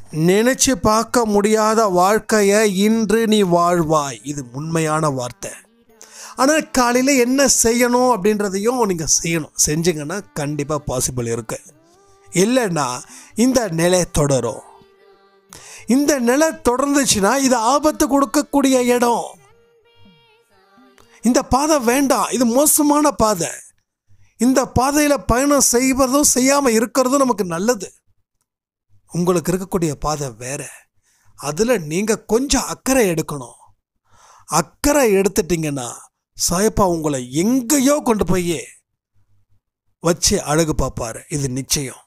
நினைச்சு பார்க்க முடியாத வாழ்க்கையை இன்று நீ வாழ்வாய் இது உண்மையான வார்த்தை ஆனால் காலையில் என்ன செய்யணும் அப்படின்றதையும் நீங்கள் செய்யணும் செஞ்சீங்கன்னா கண்டிப்பாக பாசிபிள் இருக்கு இல்லைன்னா இந்த நிலை தொடரும் இந்த நிலை தொடர்ந்துச்சுன்னா இது ஆபத்து கொடுக்கக்கூடிய இடம் இந்த பாதை வேண்டாம் இது மோசமான பாதை இந்த பாதையில் பயணம் செய்வதும் செய்யாமல் இருக்கிறதும் நமக்கு நல்லது உங்களுக்கு இருக்கக்கூடிய பாதை வேற அதில் நீங்கள் கொஞ்சம் அக்கறை எடுக்கணும் அக்கறை எடுத்துட்டீங்கன்னா சாயப்பா உங்களை எங்கேயோ கொண்டு போய் வச்சு அழகு பார்ப்பாரு இது நிச்சயம்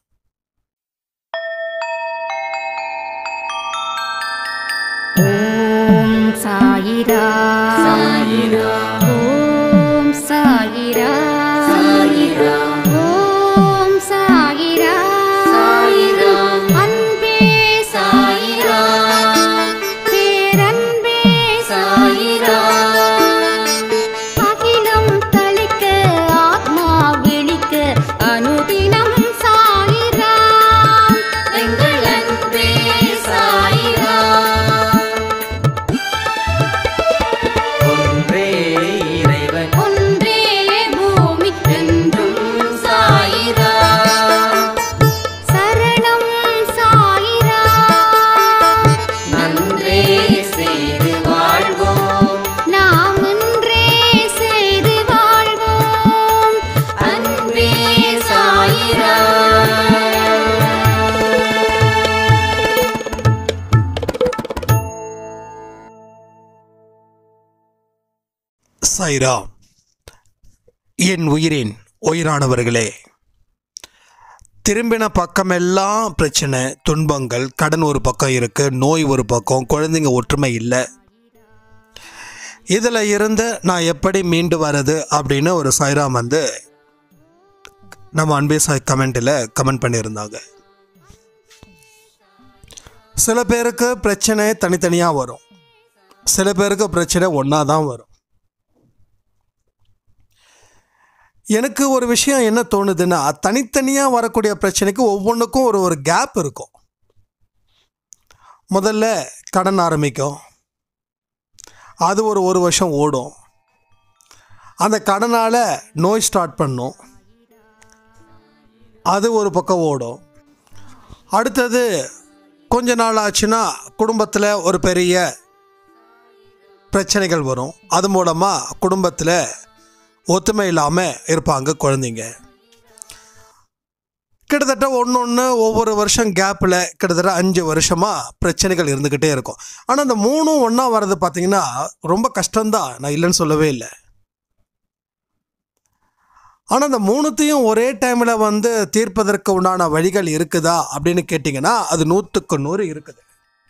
ஓம் சாயிரா சாயிரா ஓம் சாயிரா சாயிரா ஓம் சாயிரா சாயிரா அன்பே சாயிரா பேரன்பே சாயிரா அகிலம் தளிக்க ஆத்மா விழிக்க அனுதினம் சாயிரா எங்கள் அன்பே சாயிரா ஒன்றே இறைவன் ஒன்றே பூமிக்கென்றும் சாயிரா சரணம் சாயிரா நன்றே செய்து வாழ்வோம் நாம் ஒன்றே செய்து வாழ்வோம் அன்பே சாயிரா சைரா என் உயிரின் உயிரானவர்களே திரும்பின பக்கமெல்லாம் பிரச்சனை துன்பங்கள் கடன் ஒரு பக்கம் இருக்கு நோய் ஒரு பக்கம் குழந்தைங்க ஒற்றுமை இல்லை இதில் இருந்து நான் எப்படி மீண்டு வர்றது அப்படின்னு ஒரு சாய்ராம் வந்து நம்ம அன்பே சாய் கமெண்ட்டில் கமெண்ட் பண்ணியிருந்தாங்க சில பேருக்கு பிரச்சனை தனித்தனியாக வரும் சில பேருக்கு பிரச்சனை ஒன்றா தான் வரும் எனக்கு ஒரு விஷயம் என்ன தோணுதுன்னா தனித்தனியாக வரக்கூடிய பிரச்சனைக்கு ஒவ்வொன்றுக்கும் ஒரு ஒரு கேப் இருக்கும் முதல்ல கடன் ஆரம்பிக்கும் அது ஒரு ஒரு வருஷம் ஓடும் அந்த கடனால் நோய் ஸ்டார்ட் பண்ணும் அது ஒரு பக்கம் ஓடும் அடுத்தது கொஞ்ச நாள் ஆச்சுன்னா குடும்பத்தில் ஒரு பெரிய பிரச்சனைகள் வரும் அது மூலமாக குடும்பத்தில் ஒத்துமை இல்லாமல் இருப்பாங்க குழந்தைங்க கிட்டத்தட்ட ஒன்று ஒன்று ஒவ்வொரு வருஷம் கேப்பில் கிட்டத்தட்ட அஞ்சு வருஷமாக பிரச்சனைகள் இருந்துக்கிட்டே இருக்கும் ஆனால் அந்த மூணும் ஒன்றா வர்றது பார்த்தீங்கன்னா ரொம்ப கஷ்டம்தான் நான் இல்லைன்னு சொல்லவே இல்லை ஆனால் அந்த மூணுத்தையும் ஒரே டைமில் வந்து தீர்ப்பதற்கு உண்டான வழிகள் இருக்குதா அப்படின்னு கேட்டிங்கன்னா அது நூற்றுக்கு நூறு இருக்குது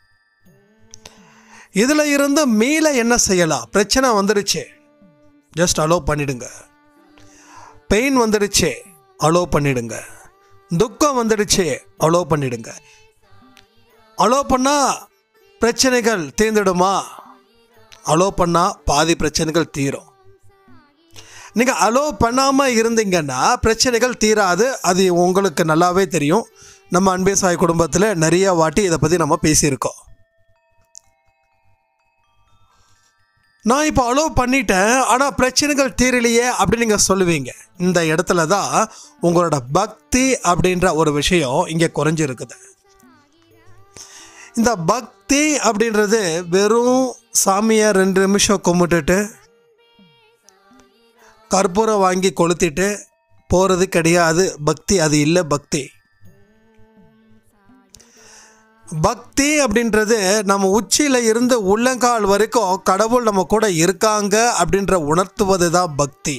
இதில் இருந்து மீள என்ன செய்யலாம் பிரச்சனை வந்துடுச்சு ஜஸ்ட் அலோவ் பண்ணிடுங்க பெயின் வந்துடுச்சு அலோவ் பண்ணிடுங்க துக்கம் வந்துடுச்சு அலோவ் பண்ணிடுங்க அலோவ் பண்ணால் பிரச்சனைகள் தீர்ந்துடுமா அலோவ் பண்ணால் பாதி பிரச்சனைகள் தீரும் நீங்கள் அலோவ் பண்ணாமல் இருந்தீங்கன்னா பிரச்சனைகள் தீராது அது உங்களுக்கு நல்லாவே தெரியும் நம்ம அன்பே சாய் குடும்பத்தில் நிறைய வாட்டி இதை பற்றி நம்ம பேசியிருக்கோம் நான் இப்போ அலோவ் பண்ணிட்டேன் ஆனால் பிரச்சனைகள் தீரலையே அப்படின்னு நீங்கள் சொல்லுவீங்க இந்த இடத்துல தான் உங்களோட பக்தி அப்படின்ற ஒரு விஷயம் இங்கே குறைஞ்சிருக்குது இந்த பக்தி அப்படின்றது வெறும் சாமியை ரெண்டு நிமிஷம் கும்பிட்டுட்டு கற்பூரம் வாங்கி கொளுத்திட்டு போகிறது கிடையாது பக்தி அது இல்லை பக்தி பக்தி அப்படின்றது நம்ம உச்சியில் இருந்து உள்ளங்கால் வரைக்கும் கடவுள் நம்ம கூட இருக்காங்க அப்படின்ற உணர்த்துவது தான் பக்தி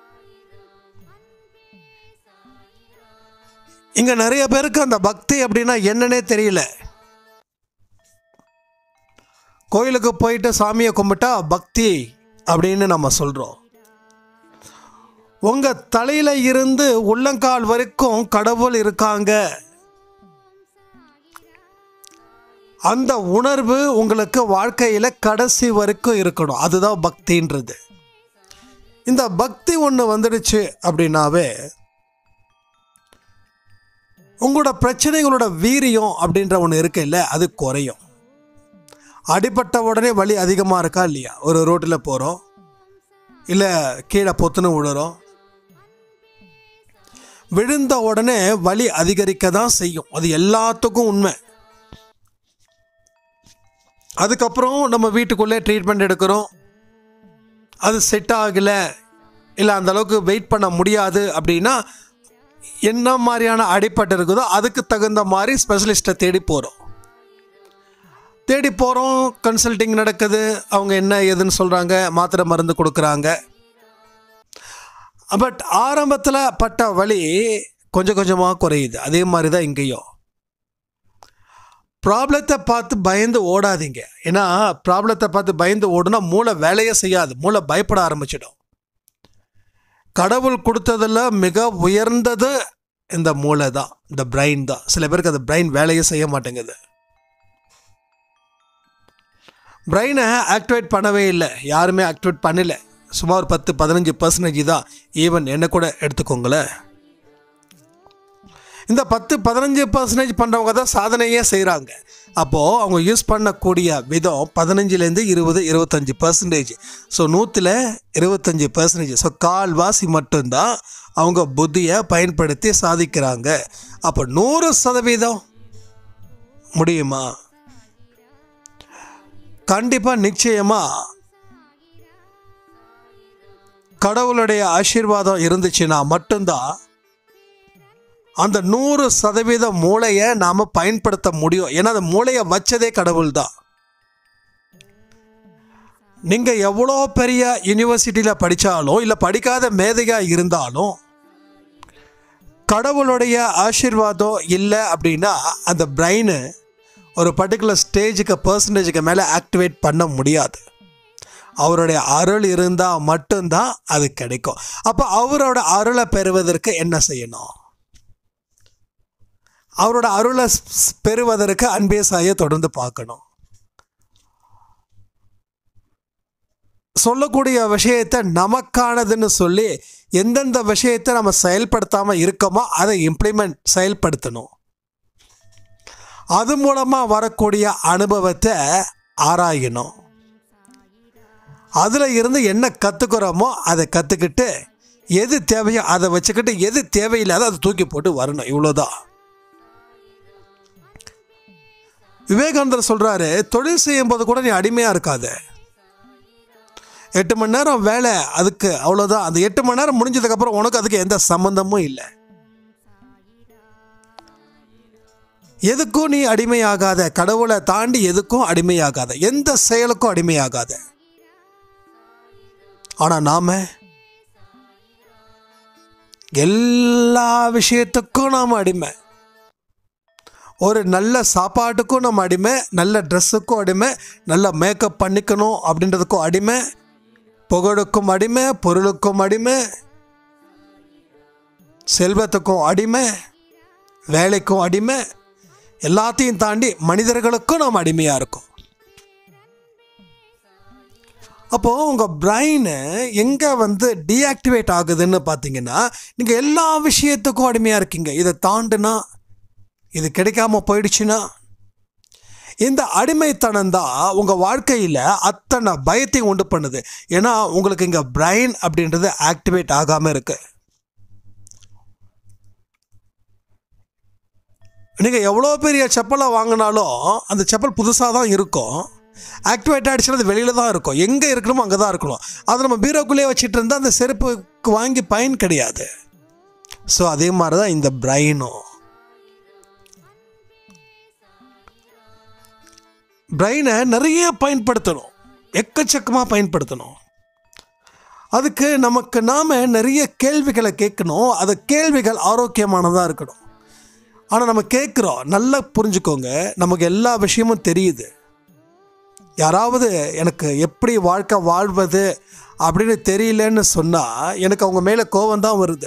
இங்க நிறைய பேருக்கு அந்த பக்தி அப்படின்னா என்னன்னே தெரியல கோயிலுக்கு போயிட்டு சாமியை கும்பிட்டா பக்தி அப்படின்னு நம்ம சொல்றோம் உங்க தலையில இருந்து உள்ளங்கால் வரைக்கும் கடவுள் இருக்காங்க அந்த உணர்வு உங்களுக்கு வாழ்க்கையில் கடைசி வரைக்கும் இருக்கணும் அதுதான் பக்தின்றது இந்த பக்தி ஒன்று வந்துடுச்சு அப்படின்னாவே உங்களோட பிரச்சனைகளோட வீரியம் அப்படின்ற ஒன்று இருக்கு இல்லை அது குறையும் அடிபட்ட உடனே வலி அதிகமாக இருக்கா இல்லையா ஒரு ரோட்டில் போகிறோம் இல்லை கீழே பொத்துன்னு விழுறோம் விழுந்த உடனே வலி அதிகரிக்க தான் செய்யும் அது எல்லாத்துக்கும் உண்மை அதுக்கப்புறம் நம்ம வீட்டுக்குள்ளே ட்ரீட்மெண்ட் எடுக்கிறோம் அது செட் ஆகலை இல்லை அந்த அளவுக்கு வெயிட் பண்ண முடியாது அப்படின்னா என்ன மாதிரியான அடிப்பட்டு இருக்குதோ அதுக்கு தகுந்த மாதிரி ஸ்பெஷலிஸ்ட்டை தேடி போகிறோம் தேடி போகிறோம் கன்சல்டிங் நடக்குது அவங்க என்ன ஏதுன்னு சொல்கிறாங்க மாத்திரை மருந்து கொடுக்குறாங்க பட் ஆரம்பத்தில் பட்ட வலி கொஞ்சம் கொஞ்சமாக குறையுது அதே மாதிரி தான் இங்கேயும் ப்ராப்ளத்தை பார்த்து பயந்து ஓடாதீங்க ஏன்னா ப்ராப்ளத்தை பார்த்து பயந்து ஓடுனா மூளை வேலையே செய்யாது மூளை பயப்பட ஆரம்பிச்சிடும் கடவுள் கொடுத்ததில் மிக உயர்ந்தது இந்த மூளை தான் இந்த பிரைன் தான் சில பேருக்கு அந்த பிரைன் வேலையே செய்ய மாட்டேங்குது பிரெயினை ஆக்டிவேட் பண்ணவே இல்லை யாருமே ஆக்டிவேட் பண்ணல சுமார் பத்து பதினஞ்சு பர்சன்டேஜ் தான் ஈவன் என்ன கூட எடுத்துக்கோங்களேன் இந்த பத்து பதினஞ்சு பர்சன்டேஜ் பண்ணுறவங்க தான் சாதனையே செய்கிறாங்க அப்போது அவங்க யூஸ் பண்ணக்கூடிய விதம் பதினஞ்சுலேருந்து இருபது இருபத்தஞ்சி பர்சன்டேஜ் ஸோ நூற்றில் இருபத்தஞ்சி பர்சன்டேஜ் ஸோ கால்வாசி மட்டும்தான் அவங்க புத்தியை பயன்படுத்தி சாதிக்கிறாங்க அப்போ நூறு சதவீதம் முடியுமா கண்டிப்பாக நிச்சயமாக கடவுளுடைய ஆசீர்வாதம் இருந்துச்சுன்னா மட்டும்தான் அந்த நூறு சதவீத மூளையை நாம் பயன்படுத்த முடியும் ஏன்னா அந்த மூளையை வச்சதே கடவுள் தான் நீங்கள் எவ்வளோ பெரிய யூனிவர்சிட்டியில் படித்தாலும் இல்லை படிக்காத மேதையாக இருந்தாலும் கடவுளுடைய ஆசீர்வாதம் இல்லை அப்படின்னா அந்த பிரெயின் ஒரு பர்டிகுலர் ஸ்டேஜுக்கு பர்சன்டேஜுக்கு மேலே ஆக்டிவேட் பண்ண முடியாது அவருடைய அருள் இருந்தால் மட்டும்தான் அது கிடைக்கும் அப்போ அவரோட அருளை பெறுவதற்கு என்ன செய்யணும் அவரோட அருளை ஸ்- பெறுவதற்கு அன்பே சாயை தொடர்ந்து பார்க்கணும் சொல்லக்கூடிய விஷயத்தை நமக்கானதுன்னு சொல்லி எந்தெந்த விஷயத்தை நம்ம செயல்படுத்தாமல் இருக்கோமோ அதை இம்ப்ளிமெண்ட் செயல்படுத்தணும் அது மூலமாக வரக்கூடிய அனுபவத்தை ஆராயணும் அதில் இருந்து என்ன கற்றுக்குறோமோ அதை கற்றுக்கிட்டு எது தேவையோ அதை வச்சுக்கிட்டு எது தேவையில்லாத அதை தூக்கி போட்டு வரணும் இவ்வளோதான் விவேகானந்தர் சொல்கிறாரு தொழில் செய்யும்போது கூட நீ அடிமையாக இருக்காத எட்டு மணி நேரம் வேலை அதுக்கு அவ்வளோதான் அந்த எட்டு மணி நேரம் முடிஞ்சதுக்கப்புறம் உனக்கு அதுக்கு எந்த சம்மந்தமும் இல்லை எதுக்கும் நீ அடிமையாகாத கடவுளை தாண்டி எதுக்கும் அடிமையாகாத எந்த செயலுக்கும் அடிமையாகாத ஆனால் நாம எல்லா விஷயத்துக்கும் நாம் அடிமை ஒரு நல்ல சாப்பாட்டுக்கும் நம்ம அடிமை நல்ல ட்ரெஸ்ஸுக்கும் அடிமை நல்ல மேக்கப் பண்ணிக்கணும் அப்படின்றதுக்கும் அடிமை புகழுக்கும் அடிமை பொருளுக்கும் அடிமை செல்வத்துக்கும் அடிமை வேலைக்கும் அடிமை எல்லாத்தையும் தாண்டி மனிதர்களுக்கும் நாம் அடிமையாக இருக்கோம் அப்போது உங்கள் பிரெயின் எங்கே வந்து டீஆக்டிவேட் ஆகுதுன்னு பார்த்தீங்கன்னா நீங்கள் எல்லா விஷயத்துக்கும் அடிமையாக இருக்கீங்க இதை தாண்டுனா இது கிடைக்காம போயிடுச்சுன்னா இந்த அடிமைத்தனம் தான் உங்கள் வாழ்க்கையில் அத்தனை பயத்தையும் உண்டு பண்ணுது ஏன்னா உங்களுக்கு இங்கே பிரெயின் அப்படின்றது ஆக்டிவேட் ஆகாமல் இருக்கு நீங்கள் எவ்வளோ பெரிய செப்பலை வாங்கினாலும் அந்த செப்பல் புதுசாக தான் இருக்கும் ஆக்டிவேட் ஆகிடுச்சுன்னா அது வெளியில் தான் இருக்கும் எங்கே இருக்கணுமோ அங்கே தான் இருக்கணும் அதை நம்ம பீரோக்குள்ளேயே வச்சுட்டு இருந்தால் அந்த செருப்புக்கு வாங்கி பயன் கிடையாது ஸோ அதே மாதிரி தான் இந்த பிரெயினும் பிரெயினை நிறைய பயன்படுத்தணும் எக்கச்சக்கமாக பயன்படுத்தணும் அதுக்கு நமக்கு நாம் நிறைய கேள்விகளை கேட்கணும் அது கேள்விகள் ஆரோக்கியமானதாக இருக்கணும் ஆனால் நம்ம கேட்குறோம் நல்லா புரிஞ்சுக்கோங்க நமக்கு எல்லா விஷயமும் தெரியுது யாராவது எனக்கு எப்படி வாழ்க்கை வாழ்வது அப்படின்னு தெரியலன்னு சொன்னால் எனக்கு அவங்க மேலே கோபம் தான் வருது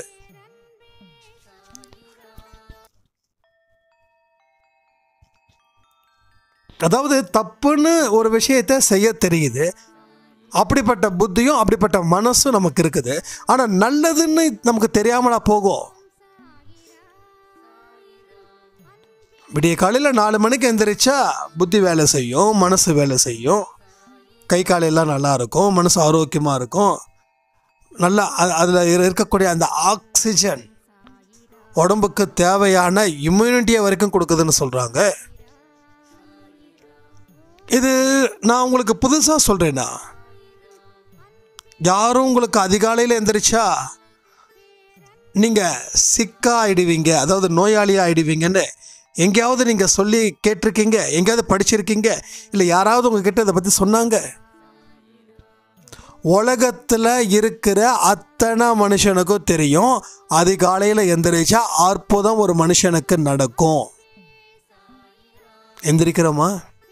அதாவது தப்புன்னு ஒரு விஷயத்தை செய்ய தெரியுது அப்படிப்பட்ட புத்தியும் அப்படிப்பட்ட மனசும் நமக்கு இருக்குது ஆனால் நல்லதுன்னு நமக்கு தெரியாமலா போகும் விடிய காலையில் நாலு மணிக்கு எந்திரிச்சா புத்தி வேலை செய்யும் மனசு வேலை செய்யும் கை காலையெல்லாம் நல்லா இருக்கும் மனசு ஆரோக்கியமாக இருக்கும் நல்லா அதில் இருக்கக்கூடிய அந்த ஆக்சிஜன் உடம்புக்கு தேவையான இம்யூனிட்டியை வரைக்கும் கொடுக்குதுன்னு சொல்கிறாங்க இது நான் உங்களுக்கு புதுசாக சொல்கிறேன்னா யாரும் உங்களுக்கு அதிகாலையில் எந்திரிச்சா நீங்கள் சிக்காக ஆயிடுவீங்க அதாவது நோயாளியாக ஆயிடுவீங்கன்னு எங்கேயாவது நீங்கள் சொல்லி கேட்டிருக்கீங்க எங்கேயாவது படிச்சிருக்கீங்க இல்லை யாராவது உங்ககிட்ட இதை பற்றி சொன்னாங்க உலகத்தில் இருக்கிற அத்தனை மனுஷனுக்கும் தெரியும் அதிகாலையில் எந்திரிச்சா அற்புதம் ஒரு மனுஷனுக்கு நடக்கும் எந்திரிக்கிறோமா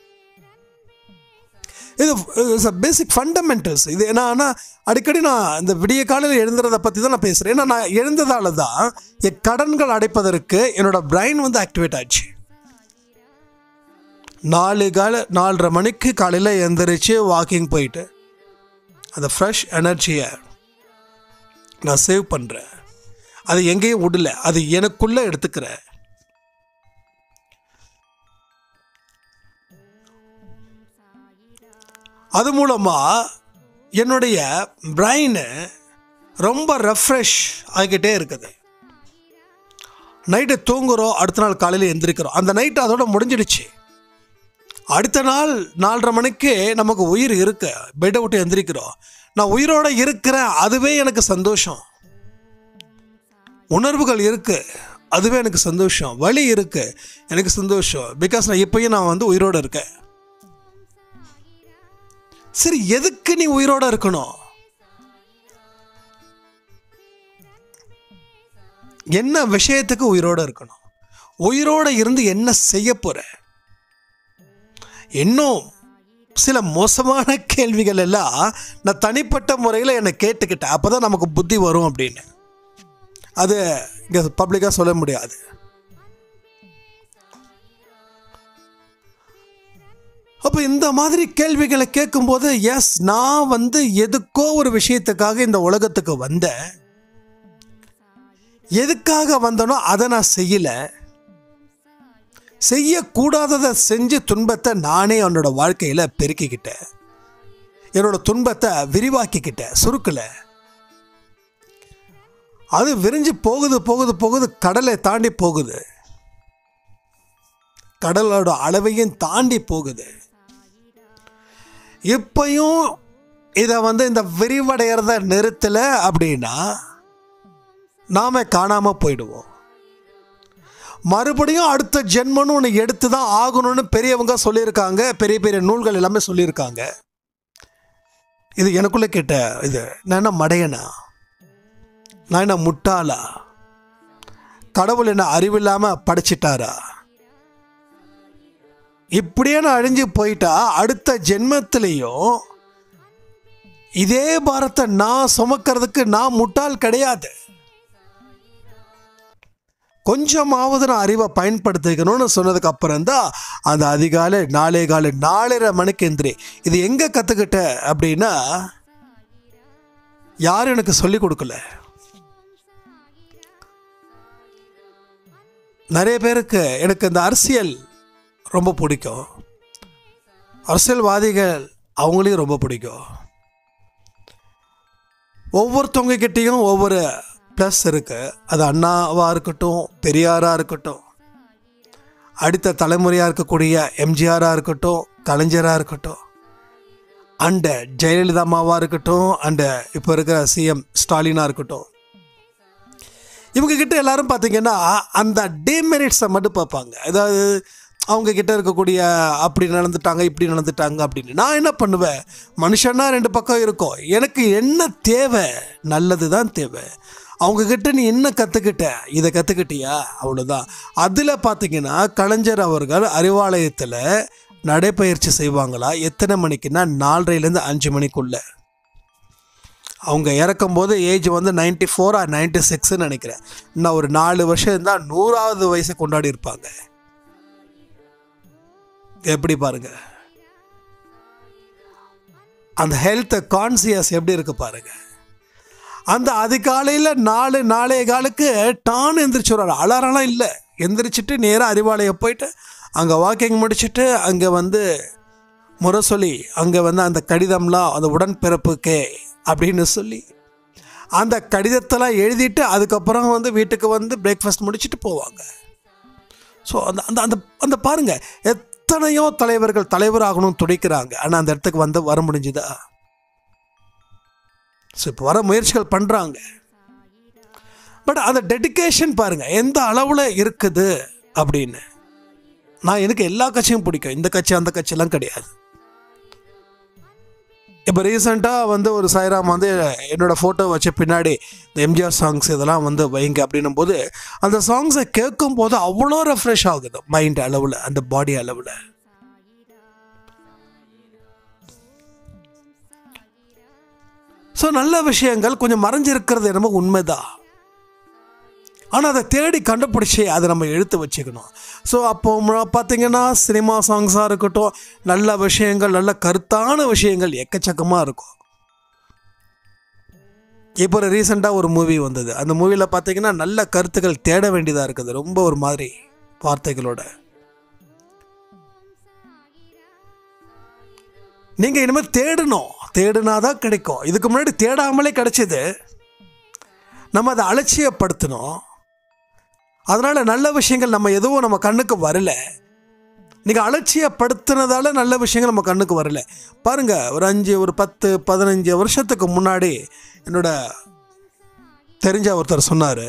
இது பேசிக் ஃபண்டமெண்டல்ஸ் இது என்னன்னா அடிக்கடி நான் இந்த விடிய காலையில் எழுந்துறதை பற்றி தான் நான் பேசுகிறேன் ஏன்னா நான் எழுந்ததால தான் என் கடன்கள் அடைப்பதற்கு என்னோட பிரைன் வந்து ஆக்டிவேட் ஆச்சு நாலு கால நாலரை மணிக்கு காலையில் எந்திரிச்சு வாக்கிங் போயிட்டு அந்த ஃப்ரெஷ் எனர்ஜியை நான் சேவ் பண்ணுறேன் அது எங்கேயும் விடல அது எனக்குள்ளே எடுத்துக்கிறேன் அது மூலமாக என்னுடைய பிரைனு ரொம்ப ரெஃப்ரெஷ் ஆகிக்கிட்டே இருக்குது நைட்டு தூங்குறோம் அடுத்த நாள் காலையில் எந்திரிக்கிறோம் அந்த நைட்டு அதோட முடிஞ்சிடுச்சு அடுத்த நாள் நாலரை மணிக்கு நமக்கு உயிர் இருக்கு பெட்டை விட்டு எந்திரிக்கிறோம் நான் உயிரோட இருக்கிறேன் அதுவே எனக்கு சந்தோஷம் உணர்வுகள் இருக்கு அதுவே எனக்கு சந்தோஷம் வலி இருக்கு எனக்கு சந்தோஷம் பிகாஸ் நான் இப்பயும் நான் வந்து உயிரோட இருக்கேன் சரி எதுக்கு நீ உயிரோட இருக்கணும் என்ன விஷயத்துக்கு உயிரோட இருக்கணும் உயிரோட இருந்து என்ன செய்ய போற இன்னும் சில மோசமான கேள்விகள் எல்லாம் நான் தனிப்பட்ட முறையில் என்னை கேட்டுக்கிட்டேன் அப்போ தான் நமக்கு புத்தி வரும் அப்படின்னு அது இங்கே பப்ளிக்காக சொல்ல முடியாது அப்போ இந்த மாதிரி கேள்விகளை கேட்கும்போது எஸ் நான் வந்து எதுக்கோ ஒரு விஷயத்துக்காக இந்த உலகத்துக்கு வந்தேன் எதுக்காக வந்தனோ அதை நான் செய்யலை செய்யக்கூடாததை செஞ்சு துன்பத்தை நானே என்னோட வாழ்க்கையில் பெருக்கிக்கிட்டேன் என்னோட துன்பத்தை விரிவாக்கிக்கிட்டேன் சுருக்கலை அது விரிஞ்சு போகுது போகுது போகுது கடலை தாண்டி போகுது கடலோட அளவையும் தாண்டி போகுது இப்பையும் இதை வந்து இந்த விரிவடைகிறத நிறுத்தலை அப்படின்னா நாம காணாமல் போயிடுவோம் மறுபடியும் அடுத்த ஜென்மன்னு ஒன்று எடுத்து தான் ஆகணும்னு பெரியவங்க சொல்லியிருக்காங்க பெரிய பெரிய நூல்கள் எல்லாமே சொல்லியிருக்காங்க இது எனக்குள்ளே கேட்ட இது நான் என்ன மடையனா நான் என்ன முட்டாளா கடவுள் என்ன அறிவில்லாமல் படைச்சிட்டாரா இப்படியே நான் அழிஞ்சு போயிட்டா அடுத்த ஜென்மத்திலையும் இதே பாரத்தை நான் சுமக்கிறதுக்கு நான் முட்டாள் கிடையாது கொஞ்சமாவது நான் அறிவை பயன்படுத்திக்கணும்னு சொன்னதுக்கு அப்புறம் தான் அந்த அதிகாலை நாலே காலை நாலரை மணிக்கு எந்திரி இது எங்கே கற்றுக்கிட்ட அப்படின்னா யாரும் எனக்கு சொல்லி கொடுக்கல நிறைய பேருக்கு எனக்கு இந்த அரசியல் ரொம்ப பிடிக்கும் அரசியல்வாதிகள் அவங்களையும் ரொம்ப பிடிக்கும் ஒவ்வொருத்தவங்க கிட்டேயும் ஒவ்வொரு ப்ளஸ் இருக்கு அது அண்ணாவாக இருக்கட்டும் பெரியாராக இருக்கட்டும் அடுத்த தலைமுறையாக இருக்கக்கூடிய எம்ஜிஆராக இருக்கட்டும் கலைஞராக இருக்கட்டும் அண்டு ஜெயலலிதா அம்மாவாக இருக்கட்டும் அண்டு இப்போ இருக்கிற சிஎம் ஸ்டாலினாக இருக்கட்டும் இவங்க கிட்ட எல்லாரும் பார்த்தீங்கன்னா அந்த டேமெரிட்ஸை மட்டும் பார்ப்பாங்க அதாவது அவங்க கிட்ட இருக்கக்கூடிய அப்படி நடந்துட்டாங்க இப்படி நடந்துட்டாங்க அப்படின்னு நான் என்ன பண்ணுவேன் மனுஷன்னா ரெண்டு பக்கம் இருக்கும் எனக்கு என்ன தேவை நல்லது தான் தேவை அவங்க கிட்ட நீ என்ன கற்றுக்கிட்ட இதை கற்றுக்கிட்டியா அவ்வளோதான் அதில் பார்த்தீங்கன்னா கலைஞர் அவர்கள் அறிவாலயத்தில் நடைப்பயிற்சி செய்வாங்களா எத்தனை மணிக்குன்னா நாலரைலேருந்து அஞ்சு மணிக்குள்ள அவங்க இறக்கும்போது ஏஜ் வந்து நைன்டி ஃபோர் ஆர் நைன்டி சிக்ஸ்ன்னு நினைக்கிறேன் இன்னும் ஒரு நாலு வருஷம் இருந்தால் நூறாவது வயசை கொண்டாடி இருப்பாங்க எப்படி பாருங்க அந்த ஹெல்த் கான்சியஸ் எப்படி இருக்கு பாருங்க அந்த அதிகாலையில் நாலு நாளைய காலுக்கு டான் எந்திரிச்சு வர்றாரு அலாரம்லாம் இல்லை எந்திரிச்சிட்டு நேராக அறிவாலயம் போயிட்டு அங்கே வாக்கிங் முடிச்சுட்டு அங்கே வந்து முரசொலி அங்கே வந்து அந்த கடிதம்லாம் அந்த உடன்பிறப்புக்கே அப்படின்னு சொல்லி அந்த கடிதத்தெல்லாம் எழுதிட்டு அதுக்கப்புறம் வந்து வீட்டுக்கு வந்து பிரேக்ஃபாஸ்ட் முடிச்சுட்டு போவாங்க ஸோ அந்த அந்த அந்த அந்த பாருங்கள் எத்தனையோ தலைவர்கள் தலைவராகணும்னு துடிக்கிறாங்க ஆனால் அந்த இடத்துக்கு வந்து வர முடிஞ்சுதா ஸோ இப்போ வர முயற்சிகள் பண்ணுறாங்க பட் அந்த டெடிகேஷன் பாருங்கள் எந்த அளவில் இருக்குது அப்படின்னு நான் எனக்கு எல்லா கட்சியும் பிடிக்கும் இந்த கட்சி அந்த கட்சியெல்லாம் கிடையாது இப்போ ரீசெண்டாக வந்து ஒரு சாய்ராம் வந்து என்னோடய ஃபோட்டோ வச்ச பின்னாடி இந்த எம்ஜிஆர் சாங்ஸ் இதெல்லாம் வந்து வைங்க அப்படின்னும் போது அந்த சாங்ஸை கேட்கும் போது அவ்வளோ ரெஃப்ரெஷ் ஆகுது மைண்ட் அளவில் அந்த பாடி அளவில் ஸோ நல்ல விஷயங்கள் கொஞ்சம் மறைஞ்சிருக்கிறது என்னமோ உண்மைதான் ஆனால் அதை தேடி கண்டுபிடிச்சி அதை நம்ம எடுத்து வச்சுக்கணும் ஸோ அப்போ ம- பார்த்தீங்கன்னா சினிமா சாங்ஸாக இருக்கட்டும் நல்ல விஷயங்கள் நல்ல கருத்தான விஷயங்கள் எக்கச்சக்கமாக இருக்கும் இப்போ ஒரு ரீசெண்டாக ஒரு மூவி வந்தது அந்த மூவியில் பார்த்தீங்கன்னா நல்ல கருத்துக்கள் தேட வேண்டியதாக இருக்குது ரொம்ப ஒரு மாதிரி வார்த்தைகளோட நீங்கள் இனிமேல் தேடணும் தேடுனாதான் கிடைக்கும் இதுக்கு முன்னாடி தேடாமலே கிடைச்சது நம்ம அதை அலட்சியப்படுத்தணும் அதனால் நல்ல விஷயங்கள் நம்ம எதுவும் நம்ம கண்ணுக்கு வரல நீங்கள் அலட்சியப்படுத்தினதால நல்ல விஷயங்கள் நம்ம கண்ணுக்கு வரல பாருங்கள் ஒரு அஞ்சு ஒரு பத்து பதினஞ்சு வருஷத்துக்கு முன்னாடி என்னோட தெரிஞ்ச ஒருத்தர் சொன்னார்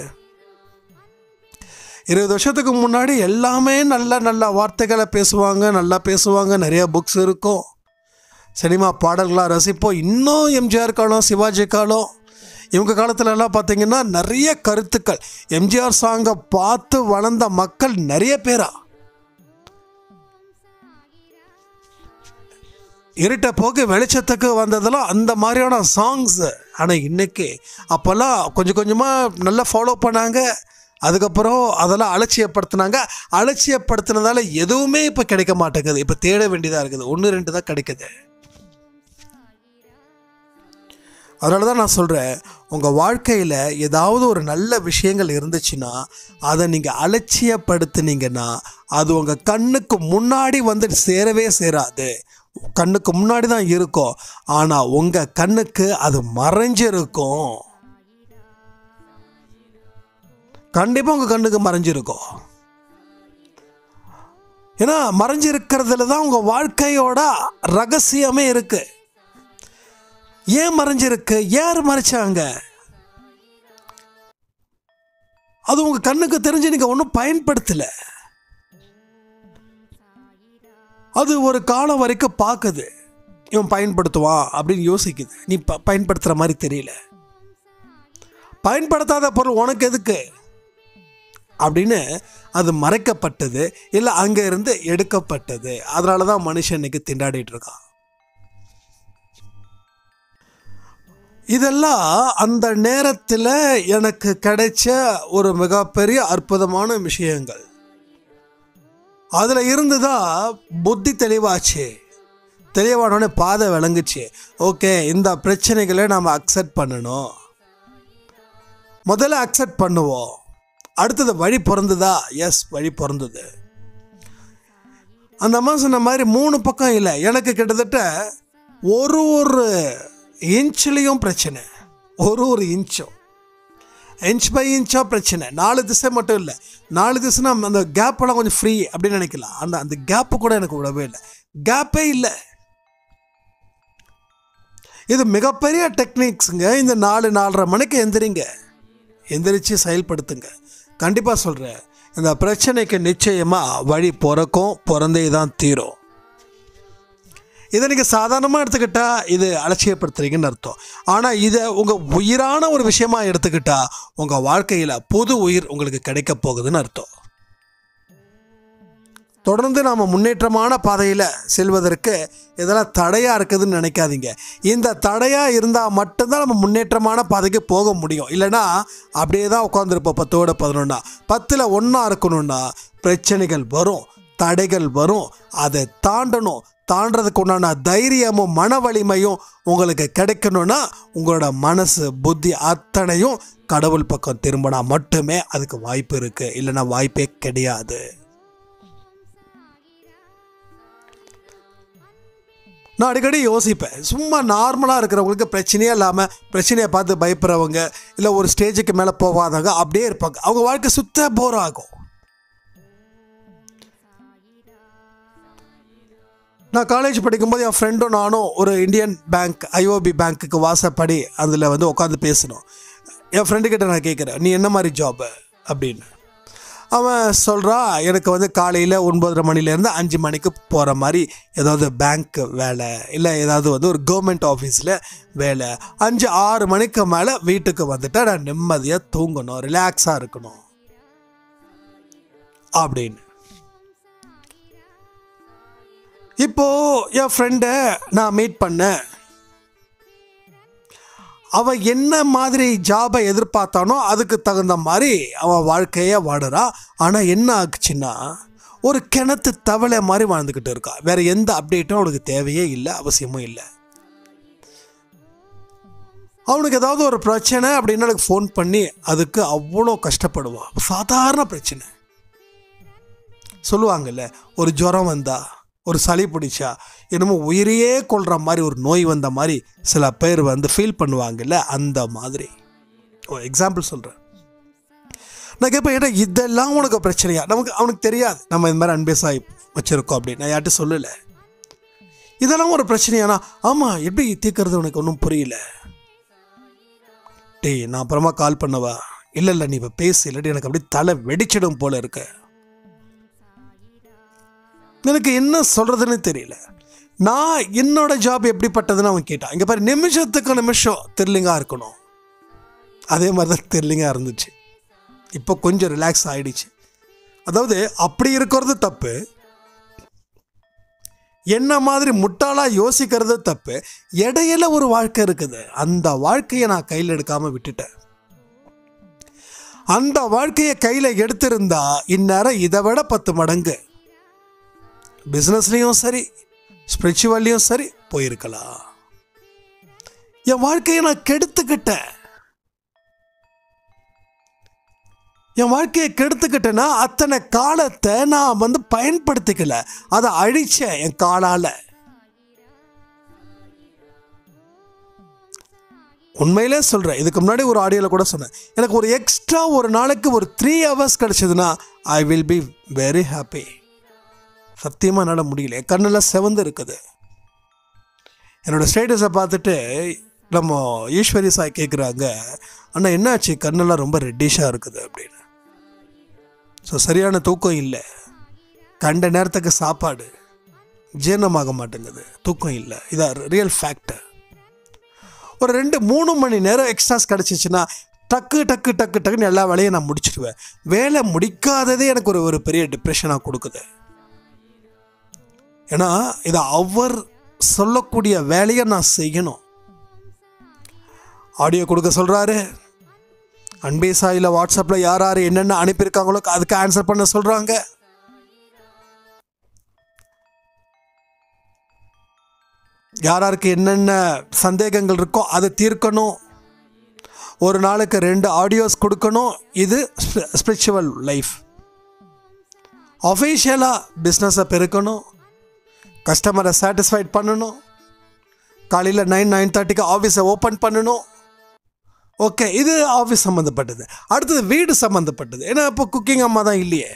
இருபது வருஷத்துக்கு முன்னாடி எல்லாமே நல்ல நல்ல வார்த்தைகளை பேசுவாங்க நல்லா பேசுவாங்க நிறைய புக்ஸ் இருக்கும் சினிமா பாடல்களாக ரசிப்போம் இன்னும் எம்ஜிஆர் காலம் சிவாஜி காலம் இவங்க காலத்துல எல்லாம் பார்த்தீங்கன்னா நிறைய கருத்துக்கள் எம்ஜிஆர் சாங்கை பார்த்து வளர்ந்த மக்கள் நிறைய பேரா இருட்ட போக்கு வெளிச்சத்துக்கு வந்ததெல்லாம் அந்த மாதிரியான சாங்ஸ் ஆனால் இன்னைக்கு அப்போல்லாம் கொஞ்சம் கொஞ்சமாக நல்லா ஃபாலோ பண்ணாங்க அதுக்கப்புறம் அதெல்லாம் அலட்சியப்படுத்தினாங்க அலட்சியப்படுத்தினதால எதுவுமே இப்போ கிடைக்க மாட்டேங்குது இப்போ தேட வேண்டியதாக இருக்குது ஒன்று ரெண்டு தான் கிடைக்குது அதனால தான் நான் சொல்கிறேன் உங்கள் வாழ்க்கையில் ஏதாவது ஒரு நல்ல விஷயங்கள் இருந்துச்சுன்னா அதை நீங்கள் அலட்சியப்படுத்துனீங்கன்னா அது உங்கள் கண்ணுக்கு முன்னாடி வந்து சேரவே சேராது கண்ணுக்கு முன்னாடி தான் இருக்கும் ஆனால் உங்கள் கண்ணுக்கு அது மறைஞ்சிருக்கும் கண்டிப்பாக உங்கள் கண்ணுக்கு மறைஞ்சிருக்கும் ஏன்னா மறைஞ்சிருக்கிறதுல தான் உங்கள் வாழ்க்கையோட ரகசியமே இருக்குது ஏன் மறைஞ்சிருக்கு யார் மறைச்சாங்க அது உங்க கண்ணுக்கு தெரிஞ்சு நீங்க ஒன்றும் பயன்படுத்தல அது ஒரு காலம் வரைக்கும் பார்க்குது இவன் பயன்படுத்துவான் அப்படின்னு யோசிக்குது நீ ப பயன்படுத்துகிற மாதிரி தெரியல பயன்படுத்தாத பொருள் உனக்கு எதுக்கு அப்படின்னு அது மறைக்கப்பட்டது இல்லை அங்கே இருந்து எடுக்கப்பட்டது அதனால தான் மனுஷன் இன்னைக்கு திண்டாடிட்டு இருக்கான் இதெல்லாம் அந்த நேரத்தில் எனக்கு கிடைச்ச ஒரு மிகப்பெரிய அற்புதமான விஷயங்கள் அதில் இருந்து தான் புத்தி தெளிவாச்சு தெளிவானோடனே பாதை விளங்குச்சு ஓகே இந்த பிரச்சனைகளை நாம் அக்செப்ட் பண்ணணும் முதல்ல அக்செப்ட் பண்ணுவோம் அடுத்தது வழி பிறந்ததா எஸ் வழி பிறந்தது அந்த அம்மா சொன்ன மாதிரி மூணு பக்கம் இல்லை எனக்கு கிட்டத்தட்ட ஒரு ஒரு இன்ச்லேயும் பிரச்சனை ஒரு ஒரு இன்ச்சும் இன்ச் பை இன்ச்சாக பிரச்சனை நாலு திசை மட்டும் இல்லை நாலு திசைனா அந்த கேப்பெல்லாம் கொஞ்சம் ஃப்ரீ அப்படின்னு நினைக்கலாம் அந்த அந்த கேப்பு கூட எனக்கு விடவே இல்லை கேப்பே இல்லை இது மிகப்பெரிய டெக்னிக்ஸுங்க இந்த நாலு நாலரை மணிக்கு எந்திரிங்க எந்திரிச்சு செயல்படுத்துங்க கண்டிப்பாக சொல்கிறேன் இந்த பிரச்சனைக்கு நிச்சயமாக வழி பிறக்கும் பிறந்தே தான் தீரும் இதை நீங்கள் சாதாரணமாக எடுத்துக்கிட்டா இது அலட்சியப்படுத்துறீங்கன்னு அர்த்தம் ஆனால் இதை உங்கள் உயிரான ஒரு விஷயமா எடுத்துக்கிட்டா உங்கள் வாழ்க்கையில் புது உயிர் உங்களுக்கு கிடைக்க போகுதுன்னு அர்த்தம் தொடர்ந்து நாம் முன்னேற்றமான பாதையில் செல்வதற்கு இதெல்லாம் தடையாக இருக்குதுன்னு நினைக்காதீங்க இந்த தடையாக இருந்தால் மட்டும்தான் நம்ம முன்னேற்றமான பாதைக்கு போக முடியும் இல்லைன்னா அப்படியே தான் உட்காந்துருப்போம் பத்தோட பதினொன்னா பத்தில் ஒன்றா இருக்கணும்னா பிரச்சனைகள் வரும் தடைகள் வரும் அதை தாண்டணும் தாண்டறதுக்கு உண்டான தைரியமும் மன வலிமையும் உங்களுக்கு கிடைக்கணும்னா உங்களோட மனசு புத்தி அத்தனையும் கடவுள் பக்கம் திரும்பினா மட்டுமே அதுக்கு வாய்ப்பு இருக்குது இல்லைன்னா வாய்ப்பே கிடையாது நான் அடிக்கடி யோசிப்பேன் சும்மா நார்மலாக இருக்கிறவங்களுக்கு பிரச்சனையே இல்லாமல் பிரச்சனையை பார்த்து பயப்படுறவங்க இல்லை ஒரு ஸ்டேஜுக்கு மேலே போகாதவங்க அப்படியே இருப்பாங்க அவங்க வாழ்க்கை சுத்த போர் ஆகும் நான் காலேஜ் படிக்கும்போது என் ஃப்ரெண்டும் நானும் ஒரு இந்தியன் பேங்க் ஐஓபி பேங்க்குக்கு வாசப்படி அதில் வந்து உட்காந்து பேசணும் என் ஃப்ரெண்டுக்கிட்ட நான் கேட்குறேன் நீ என்ன மாதிரி ஜாபு அப்படின்னு அவன் சொல்கிறான் எனக்கு வந்து காலையில் ஒன்பதரை மணிலேருந்து அஞ்சு மணிக்கு போகிற மாதிரி ஏதாவது பேங்க் வேலை இல்லை ஏதாவது வந்து ஒரு கவர்மெண்ட் ஆஃபீஸில் வேலை அஞ்சு ஆறு மணிக்கு மேலே வீட்டுக்கு வந்துட்டா நான் நிம்மதியாக தூங்கணும் ரிலாக்ஸாக இருக்கணும் அப்படின்னு இப்போ என் ஃப்ரெண்டை நான் மீட் பண்ணேன் அவன் என்ன மாதிரி ஜாபை எதிர்பார்த்தானோ அதுக்கு தகுந்த மாதிரி அவன் வாழ்க்கையை வாடுறான் ஆனால் என்ன ஆச்சுன்னா ஒரு கிணத்து தவளை மாதிரி வாழ்ந்துக்கிட்டு இருக்கான் வேற எந்த அப்டேட்டும் அவனுக்கு தேவையே இல்லை அவசியமும் இல்லை அவனுக்கு ஏதாவது ஒரு பிரச்சனை அப்படின்னு எனக்கு ஃபோன் பண்ணி அதுக்கு அவ்வளோ கஷ்டப்படுவான் சாதாரண பிரச்சனை சொல்லுவாங்கல்ல ஒரு ஜுரம் வந்தா ஒரு சளி பிடிச்சா என்னமோ உயிரையே கொள்கிற மாதிரி ஒரு நோய் வந்த மாதிரி சில பேர் வந்து ஃபீல் பண்ணுவாங்கல்ல அந்த மாதிரி ஒரு எக்ஸாம்பிள் சொல்கிறேன் நான் கேட்பேன் ஏன்னா இதெல்லாம் உனக்கு பிரச்சனையா நமக்கு அவனுக்கு தெரியாது நம்ம இந்த மாதிரி அன்பே சாய் வச்சுருக்கோம் அப்படின்னு நான் யார்கிட்ட சொல்லலை இதெல்லாம் ஒரு பிரச்சனையானா ஆமாம் எப்படி தீர்க்கறது உனக்கு ஒன்றும் புரியல டேய் நான் அப்புறமா கால் பண்ணவா இல்லை இல்லை நீ இப்போ பேசு இல்லாட்டி எனக்கு அப்படியே தலை வெடிச்சிடும் போல இருக்கு எனக்கு என்ன சொல்கிறதுன்னு தெரியல நான் என்னோட ஜாப் எப்படிப்பட்டதுன்னு அவன் கேட்டான் இங்கே பாரு நிமிஷத்துக்கு நிமிஷம் த்ரில்லிங்காக இருக்கணும் அதே மாதிரி தான் த்ரில்லிங்காக இருந்துச்சு இப்போ கொஞ்சம் ரிலாக்ஸ் ஆயிடுச்சு அதாவது அப்படி இருக்கிறது தப்பு என்ன மாதிரி முட்டாளாக யோசிக்கிறது தப்பு இடையில ஒரு வாழ்க்கை இருக்குது அந்த வாழ்க்கையை நான் கையில் எடுக்காமல் விட்டுட்டேன் அந்த வாழ்க்கையை கையில் எடுத்திருந்தா இந்நேரம் இதை விட பத்து மடங்கு பிஸ்னஸ்லேயும் சரி ஸ்பிரிச்சுவல்லையும் சரி போயிருக்கலாம் என் வாழ்க்கையை நான் கெடுத்துக்கிட்டேன் என் வாழ்க்கையை கெடுத்துக்கிட்டேன்னா அத்தனை காலத்தை நான் வந்து பயன்படுத்திக்கல அதை அழிச்சேன் என் காலால் உண்மையிலே சொல்கிறேன் இதுக்கு முன்னாடி ஒரு ஆடியோவில் கூட சொன்னேன் எனக்கு ஒரு எக்ஸ்ட்ரா ஒரு நாளைக்கு ஒரு த்ரீ ஹவர்ஸ் கிடச்சிதுன்னா I will be very happy சத்தியமாக என்னால் முடியல என் கண்ணெல்லாம் செவந்து இருக்குது என்னோடய ஸ்டேட்டஸை பார்த்துட்டு நம்ம ஈஸ்வரி சாய் கேட்குறாங்க அண்ணா என்னாச்சு கண்ணெல்லாம் ரொம்ப ரெட்டிஷாக இருக்குது அப்படின்னு ஸோ சரியான தூக்கம் இல்லை கண்ட நேரத்துக்கு சாப்பாடு ஜீரணமாக மாட்டேங்குது தூக்கம் இல்லை இதான் ரியல் ஃபேக்ட் ஒரு ரெண்டு மூணு மணி நேரம் எக்ஸ்ட்ராஸ் கிடச்சிச்சின்னா டக்கு டக்கு டக்கு டக்குன்னு எல்லா வேலையும் நான் முடிச்சிடுவேன் வேலை முடிக்காததே எனக்கு ஒரு ஒரு பெரிய டிப்ரெஷனாக கொடுக்குது ஏன்னா இதை அவர் சொல்லக்கூடிய வேலையை நான் செய்யணும் ஆடியோ கொடுக்க சொல்கிறாரு அன்பே சாயில் வாட்ஸ்அப்பில் யார் யார் என்னென்ன அனுப்பியிருக்காங்களோ அதுக்கு ஆன்சர் பண்ண சொல்கிறாங்க யார் யாருக்கு என்னென்ன சந்தேகங்கள் இருக்கோ அதை தீர்க்கணும் ஒரு நாளுக்கு ரெண்டு ஆடியோஸ் கொடுக்கணும் இது ஸ்பிரிச்சுவல் லைஃப் அஃபீஷியலாக பிஸ்னஸை பெருக்கணும் கஸ்டமரை சாட்டிஸ்ஃபைட் பண்ணணும் காலையில் நைன் நைன் தேர்ட்டிக்கு ஆஃபீஸை ஓப்பன் பண்ணணும் ஓகே இது ஆஃபீஸ் சம்மந்தப்பட்டது அடுத்தது வீடு சம்மந்தப்பட்டது ஏன்னா இப்போ குக்கிங் அம்மா தான் இல்லையே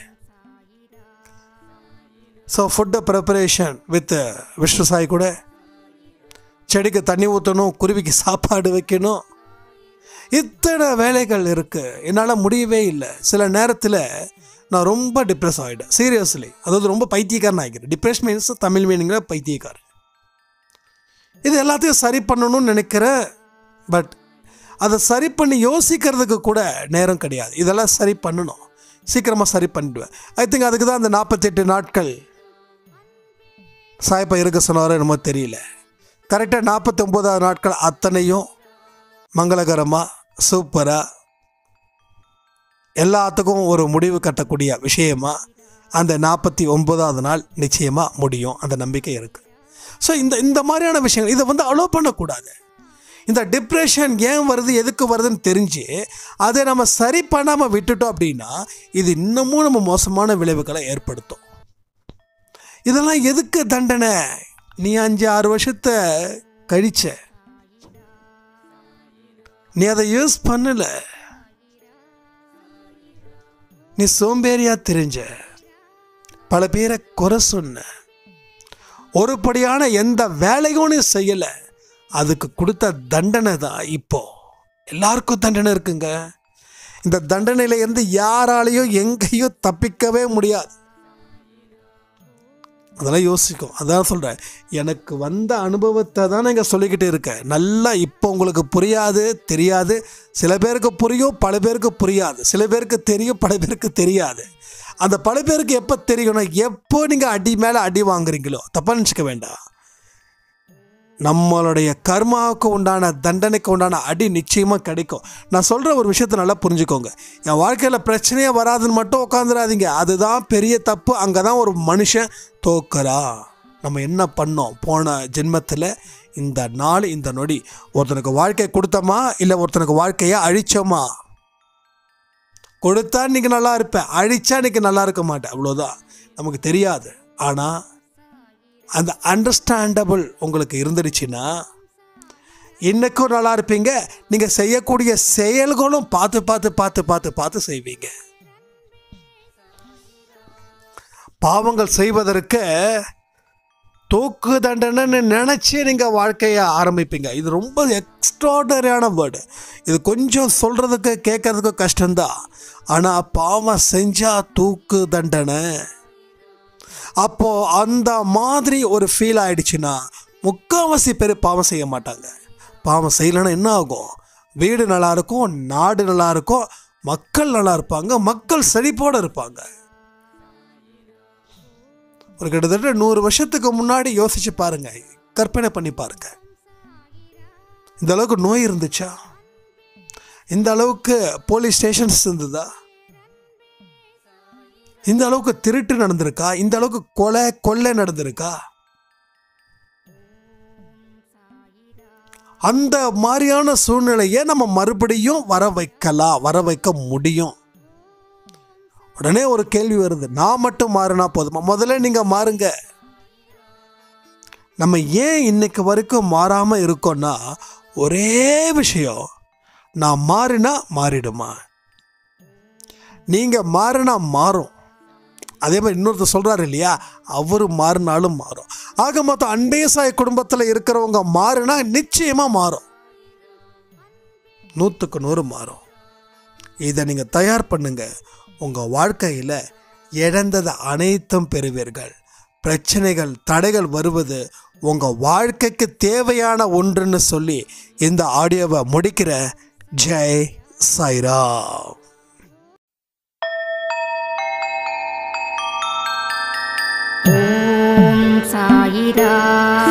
so food preparation with Vishnu Sai கூட செடிக்கு தண்ணி ஊற்றணும் குருவிக்கு சாப்பாடு வைக்கணும் இத்தனை வேலைகள் இருக்குது என்னால் முடியவே இல்லை சில நேரத்தில் நான் ரொம்ப டிப்ரெஸ் ஆகிட்டேன் சீரியஸ்லி அதாவது ரொம்ப பைத்தியக்காரன் ஆகிக்கிறேன் டிப்ரெஷன் மீன்ஸ் தமிழ் மீனிங்கில் பைத்தியக்காரன் இது எல்லாத்தையும் சரி பண்ணணும்னு நினைக்கிறேன் பட் அதை சரி பண்ணி யோசிக்கிறதுக்கு கூட நேரம் கிடையாது இதெல்லாம் சரி பண்ணணும் சீக்கிரமாக சரி பண்ணிடுவேன் ஐ திங்க் அதுக்கு தான் அந்த நாற்பத்தெட்டு நாட்கள் சாய்ப்பா இருக்க சொன்னாரோ என்னமோ தெரியல கரெக்டாக நாற்பத்தொம்போதாவது நாட்கள் அத்தனையும் மங்களகரமாக சூப்பராக எல்லாத்துக்கும் ஒரு முடிவு கட்டக்கூடிய விஷயமா அந்த நாற்பத்தி ஒன்பதாவது நாள் நிச்சயமாக முடியும் அந்த நம்பிக்கை இருக்குது ஸோ இந்த இந்த மாதிரியான விஷயங்கள் இதை வந்து அலோவ் பண்ணக்கூடாது இந்த டிப்ரெஷன் ஏன் வருது எதுக்கு வருதுன்னு தெரிஞ்சு அதை நம்ம சரி பண்ணாமல் விட்டுட்டோம் அப்படின்னா இது இன்னமும் நம்ம மோசமான விளைவுகளை ஏற்படுத்தும் இதெல்லாம் எதுக்கு தண்டனை நீ அஞ்சு ஆறு வருஷத்தை கழிச்ச நீ அதை யூஸ் பண்ணல நீ சோம்பேறியா தெரிஞ்ச பல பேரை குறை சொன்ன ஒருபடியான எந்த வேலையும் நீ செய்யல அதுக்கு கொடுத்த தண்டனை தான் இப்போ எல்லாருக்கும் தண்டனை இருக்குங்க இந்த தண்டனையில இருந்து யாராலையும் எங்கேயும் தப்பிக்கவே முடியாது அதெல்லாம் யோசிக்கும் அதான் சொல்கிறேன் எனக்கு வந்த அனுபவத்தை தான் நான் இங்கே சொல்லிக்கிட்டு இருக்கேன் நல்லா இப்போ உங்களுக்கு புரியாது தெரியாது சில பேருக்கு புரியும் பல பேருக்கு புரியாது சில பேருக்கு தெரியும் பல பேருக்கு தெரியாது அந்த பல பேருக்கு எப்போ தெரியும்னா எப்போ நீங்கள் அடி மேலே அடி வாங்குறீங்களோ தப்பாக நினச்சிக்க வேண்டாம் நம்மளுடைய கர்மாவுக்கு உண்டான தண்டனைக்கு உண்டான அடி நிச்சயமாக கிடைக்கும் நான் சொல்கிற ஒரு விஷயத்தை நல்லா புரிஞ்சுக்கோங்க என் வாழ்க்கையில் பிரச்சனையே வராதுன்னு மட்டும் உட்காந்துடாதீங்க அதுதான் பெரிய தப்பு அங்கே தான் ஒரு மனுஷன் தோக்கறா நம்ம என்ன பண்ணோம் போன ஜென்மத்தில் இந்த நாள் இந்த நொடி ஒருத்தனுக்கு வாழ்க்கை கொடுத்தோமா இல்லை ஒருத்தனுக்கு வாழ்க்கையை அழிச்சோமா கொடுத்தா இன்னைக்கு நல்லா இருப்பேன் அழிச்சா இன்னைக்கு நல்லா இருக்க மாட்டேன் அவ்வளோதான் நமக்கு தெரியாது ஆனால் அந்த அண்டர்ஸ்டாண்டபிள் உங்களுக்கு இருந்துடுச்சுன்னா இன்னைக்கும் நல்லா இருப்பீங்க நீங்கள் செய்யக்கூடிய செயல்களும் பார்த்து பார்த்து பார்த்து பார்த்து பார்த்து செய்வீங்க பாவங்கள் செய்வதற்கு தூக்கு தண்டனைன்னு நினச்சி நீங்கள் வாழ்க்கையை ஆரம்பிப்பீங்க இது ரொம்ப எக்ஸ்ட்ராடரியான வேர்டு இது கொஞ்சம் சொல்கிறதுக்கு கேட்கறதுக்கு கஷ்டம்தான் ஆனால் பாவம் செஞ்சால் தூக்கு தண்டனை அப்போ அந்த மாதிரி ஒரு ஃபீல் ஆயிடுச்சுன்னா முக்கால்வாசி பேர் பாவம் செய்ய மாட்டாங்க பாவம் செய்யலைன்னா என்ன ஆகும் வீடு நல்லா இருக்கும் நாடு நல்லா இருக்கும் மக்கள் நல்லா இருப்பாங்க மக்கள் செழிப்போடு இருப்பாங்க ஒரு கிட்டத்தட்ட நூறு வருஷத்துக்கு முன்னாடி யோசிச்சு பாருங்க கற்பனை பண்ணி பாருங்க இந்த அளவுக்கு நோய் இருந்துச்சா இந்த அளவுக்கு போலீஸ் ஸ்டேஷன்ஸ் இருந்ததா இந்த அளவுக்கு திருட்டு நடந்திருக்கா இந்த அளவுக்கு கொலை கொள்ளை நடந்திருக்கா அந்த மாதிரியான சூழ்நிலையை நம்ம மறுபடியும் வர வைக்கலாம் வர வைக்க முடியும் உடனே ஒரு கேள்வி வருது நான் மட்டும் மாறினா போதுமா முதல்ல நீங்க மாறுங்க நம்ம ஏன் இன்னைக்கு வரைக்கும் மாறாம இருக்கோம்னா ஒரே விஷயம் நான் மாறினா மாறிடுமா நீங்க மாறினா மாறும் அதே மாதிரி இன்னொருத்தர் சொல்றாரு இல்லையா அவரு மாறினாலும் மாறும் ஆக மொத்தம் அன்பேசாய குடும்பத்தில் இருக்கிறவங்க மாறினா நிச்சயமா மாறும் நூற்றுக்கு நூறு மாறும் இதை நீங்க தயார் பண்ணுங்க உங்க வாழ்க்கையில இழந்தது அனைத்தும் பெறுவீர்கள் பிரச்சனைகள் தடைகள் வருவது உங்க வாழ்க்கைக்கு தேவையான ஒன்றுன்னு சொல்லி இந்த ஆடியோவை முடிக்கிற ஜெய் சாய்ராம் ஓம் சாயிரா